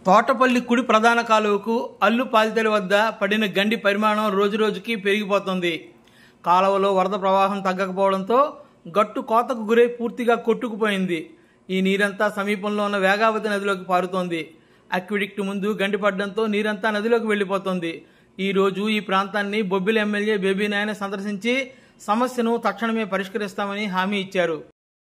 తోటపల్లి కుడి ప్రధాన కాలువకు అల్లు పాలితెల వద్ద పడిన గండి పరిమాణం రోజురోజుకి పెరిగిపోతుంది కాలువలో వరద ప్రవాహం తగ్గకపోవడంతో గట్టు కోతకు గురై పూర్తిగా కొట్టుకుపోయింది ఈ నీరంతా సమీపంలో ఉన్న వేగావతి నదిలోకి పారుతోంది అక్విడిక్ట్ ముందు గండి పడడంతో నీరంతా నదిలోకి వెళ్లిపోతుంది ఈ రోజు ఈ ప్రాంతాన్ని బొబ్బిలి ఎమ్మెల్యే బేబీ నాయన సందర్శించి సమస్యను తక్షణమే పరిష్కరిస్తామని హామీ ఇచ్చారు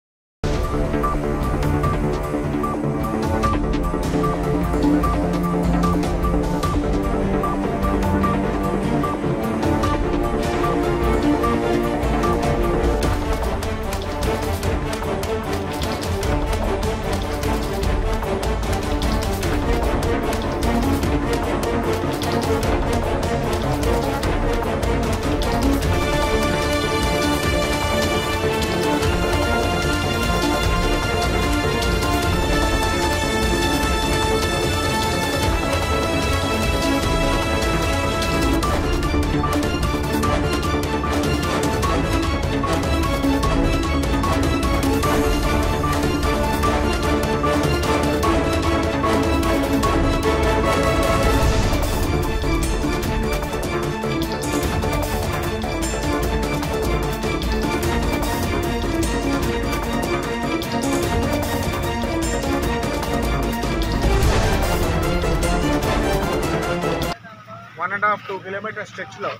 one and half two kilometre స్ట్రెచ్లో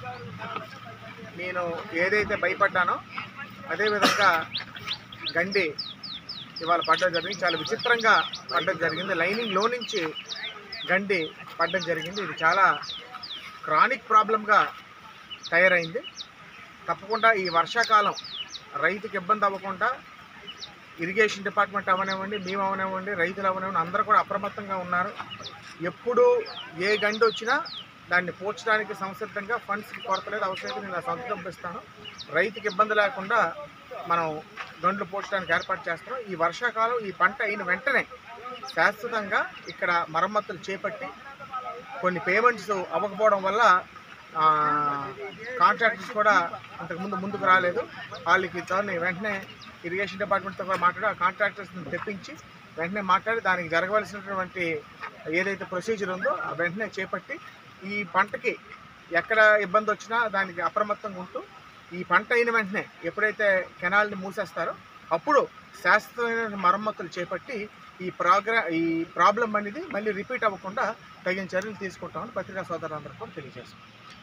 నేను ఏదైతే భయపడ్డానో అదేవిధంగా గండి ఇవాళ పడ్డం జరిగింది చాలా విచిత్రంగా పడ్డం జరిగింది లైనింగ్లో నుంచి గండి పడ్డం జరిగింది ఇది చాలా క్రానిక్ ప్రాబ్లంగా తయారైంది తప్పకుండా ఈ వర్షాకాలం రైతుకి ఇబ్బంది అవ్వకుండా ఇరిగేషన్ డిపార్ట్మెంట్ అవనివ్వండి మేము అవనివ్వండి రైతులు అవనివ్వండి అందరూ కూడా అప్రమత్తంగా ఉన్నారు ఎప్పుడు ఏ గండి వచ్చినా దాన్ని పోర్చడానికి సంసిద్ధంగా ఫండ్స్కి కొరత లేదు అవసరమైతే నేను ఆ సొంత డబ్బు ఇస్తాను రైతుకి ఇబ్బంది లేకుండా మనం గండ్లు పోర్చడానికి ఏర్పాటు చేస్తాం ఈ వర్షాకాలం ఈ పంట అయిన వెంటనే శాశ్వతంగా ఇక్కడ మరమ్మతులు చేపట్టి కొన్ని పేమెంట్స్ అవ్వకపోవడం వల్ల కాంట్రాక్టర్స్ కూడా అంతకుముందు ముందుకు రాలేదు వాళ్ళకి దాన్ని వెంటనే ఇరిగేషన్ డిపార్ట్మెంట్తో కూడా మాట్లాడి ఆ కాంట్రాక్టర్స్ని తెప్పించి వెంటనే మాట్లాడి దానికి జరగవలసినటువంటి ఏదైతే ప్రొసీజర్ ఉందో ఆ వెంటనే చేపట్టి ఈ పంటకి ఎక్కడ ఇబ్బంది వచ్చినా దానికి అప్రమత్తంగా ఉంటూ ఈ పంట అయిన వెంటనే ఎప్పుడైతే కెనాల్ని మూసేస్తారో అప్పుడు శాశ్వతమైన మరమ్మతులు చేపట్టి ఈ ప్రోగ్రా ఈ ప్రాబ్లం అనేది మళ్ళీ రిపీట్ అవ్వకుండా తగిన చర్యలు తీసుకుంటామని పత్రికా సోదరులందరూ కూడా తెలియజేస్తాం